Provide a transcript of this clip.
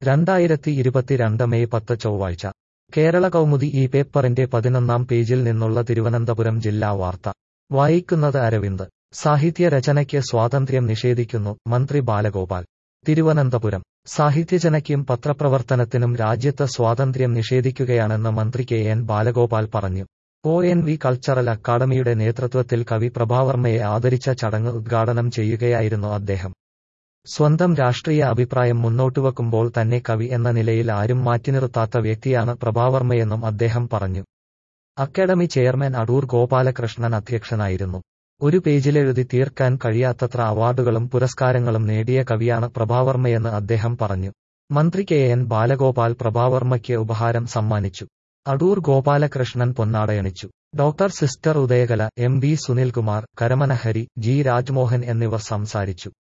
രണ്ടായിരത്തി ഇരുപത്തിരണ്ട് മെയ് പത്ത് ചൊവ്വാഴ്ച കേരള കൗമുദി ഈ പേപ്പറിന്റെ പതിനൊന്നാം പേജിൽ നിന്നുള്ള തിരുവനന്തപുരം ജില്ലാ വാർത്ത വായിക്കുന്നത് അരവിന്ദ് സാഹിത്യ രചനയ്ക്ക് സ്വാതന്ത്ര്യം നിഷേധിക്കുന്നു മന്ത്രി ബാലഗോപാൽ തിരുവനന്തപുരം സാഹിത്യരചനയ്ക്കും പത്രപ്രവർത്തനത്തിനും രാജ്യത്ത് സ്വാതന്ത്ര്യം നിഷേധിക്കുകയാണെന്ന് മന്ത്രി കെ എൻ ബാലഗോപാൽ പറഞ്ഞു ഒ എൻ വി കൾച്ചറൽ അക്കാദമിയുടെ നേതൃത്വത്തിൽ കവി പ്രഭാവർമ്മയെ ആദരിച്ച ചടങ്ങ് ഉദ്ഘാടനം ചെയ്യുകയായിരുന്നു അദ്ദേഹം സ്വന്തം രാഷ്ട്രീയ അഭിപ്രായം മുന്നോട്ടുവെക്കുമ്പോൾ തന്നെ കവി എന്ന നിലയിൽ ആരും മാറ്റിനിർത്താത്ത വ്യക്തിയാണ് പ്രഭാവർമ്മയെന്നും അദ്ദേഹം പറഞ്ഞു അക്കാദമി ചെയർമാൻ അടൂർ ഗോപാലകൃഷ്ണൻ അധ്യക്ഷനായിരുന്നു ഒരു പേജിലെഴുതി തീർക്കാൻ കഴിയാത്തത്ര അവാർഡുകളും പുരസ്കാരങ്ങളും നേടിയ കവിയാണ് പ്രഭാവർമ്മയെന്ന് അദ്ദേഹം പറഞ്ഞു മന്ത്രി കെ എൻ ബാലഗോപാൽ പ്രഭാവർമ്മയ്ക്ക് ഉപഹാരം സമ്മാനിച്ചു അടൂർ ഗോപാലകൃഷ്ണൻ പൊന്നാടയണിച്ചു doctor sister Udayakala M B Sunilkumar Karamanahari G Rajmohan എന്നിവർ സംസാരിച്ചു